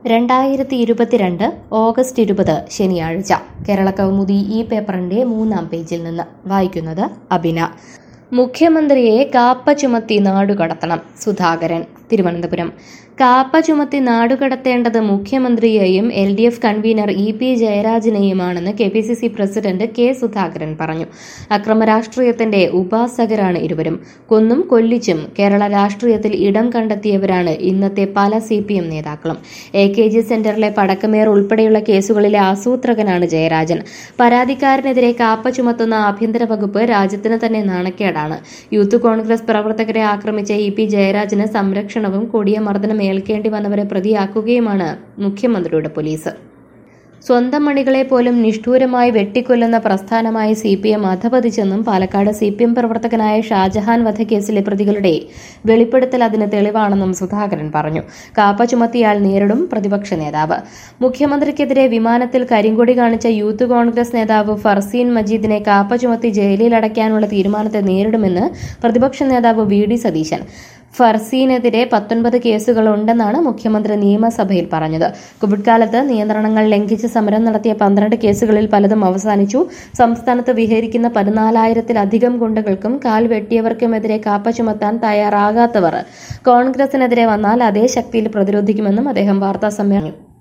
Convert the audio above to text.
രണ്ടായിരത്തി ഇരുപത്തിരണ്ട് ഓഗസ്റ്റ് ഇരുപത് ശനിയാഴ്ച കേരള കൗമുദി ഈ പേപ്പറിന്റെ മൂന്നാം പേജിൽ നിന്ന് വായിക്കുന്നത് അബിന മുഖ്യമന്ത്രിയെ കാപ്പ ചുമത്തി നാടുകടത്തണം സുധാകരൻ തിരുവനന്തപുരം കാപ്പ ചുമത്തി നാടുകടത്തേണ്ടത് മുഖ്യമന്ത്രിയെയും L D F convener E P ജയരാജനെയുമാണെന്ന് K P C C president K Sudhakaran പറഞ്ഞു അക്രമ രാഷ്ട്രീയത്തിന്റെ ഉപാസകരാണ് ഇരുവരും കൊന്നും കൊല്ലിച്ചും കേരള രാഷ്ട്രീയത്തിൽ ഇടം കണ്ടെത്തിയവരാണ് ഇന്നത്തെ പല സി പി എം നേതാക്കളും എ കെ ജി സെന്ററിലെ പടക്കമേർ ഉൾപ്പെടെയുള്ള കേസുകളിലെ ആസൂത്രകനാണ് ജയരാജൻ പരാതിക്കാരനെതിരെ കാപ്പ ചുമത്തുന്ന ആഭ്യന്തര വകുപ്പ് രാജ്യത്തിന് തന്നെ നാണക്കേടാണ് യൂത്ത് കോൺഗ്രസ് പ്രവർത്തകരെ ആക്രമിച്ച ഇ പി ജയരാജന് സംരക്ഷണവും കൊടിയ മർദ്ദനം ഏൽക്കേണ്ടി വന്നവരെ പ്രതിയാക്കുകയുമാണ് മുഖ്യമന്ത്രിയുടെ പോലീസ് സ്വന്തം മണികളെ പോലും നിഷ്ഠൂരമായി വെട്ടിക്കൊല്ലുന്ന പ്രസ്ഥാനമായി സി പി എം അധപതിച്ചെന്നും പാലക്കാട് സി പി എം പ്രവർത്തകനായ ഷാജഹാൻ വധക്കേസിലെ പ്രതികളുടെ വെളിപ്പെടുത്തൽ അതിന് തെളിവാണെന്നും സുധാകരൻ പറഞ്ഞു കാപ്പ ചുമത്തിയാൽ നേരിടും പ്രതിപക്ഷ നേതാവ് മുഖ്യമന്ത്രിക്കെതിരെ വിമാനത്തിൽ കരിങ്കൊടി കാണിച്ച യൂത്ത് കോൺഗ്രസ് നേതാവ് ഫർസീൻ മജീദിനെ കാപ്പ ചുമത്തി ജയിലിൽ അടയ്ക്കാനുള്ള തീരുമാനത്തെ നേരിടുമെന്ന് പ്രതിപക്ഷ നേതാവ് വി ഡി സതീശൻ ഫർസീനെതിരെ പത്തൊൻപത് കേസുകളുണ്ടെന്നാണ് മുഖ്യമന്ത്രി നിയമസഭയിൽ പറഞ്ഞത് കോവിഡ് കാലത്ത് നിയന്ത്രണങ്ങൾ ലംഘിച്ച് സമരം നടത്തിയ പന്ത്രണ്ട് കേസുകളിൽ പലതും അവസാനിച്ചു സംസ്ഥാനത്ത് വിഹരിക്കുന്ന പതിനാലായിരത്തിലധികം ഗുണ്ടകൾക്കും കാൽ വെട്ടിയവർക്കുമെതിരെ കാപ്പ ചുമത്താൻ തയ്യാറാകാത്തവർ കോൺഗ്രസിനെതിരെ വന്നാൽ അതേ ശക്തിയിൽ പ്രതിരോധിക്കുമെന്നും അദ്ദേഹം വാർത്താ സമ്മേളനം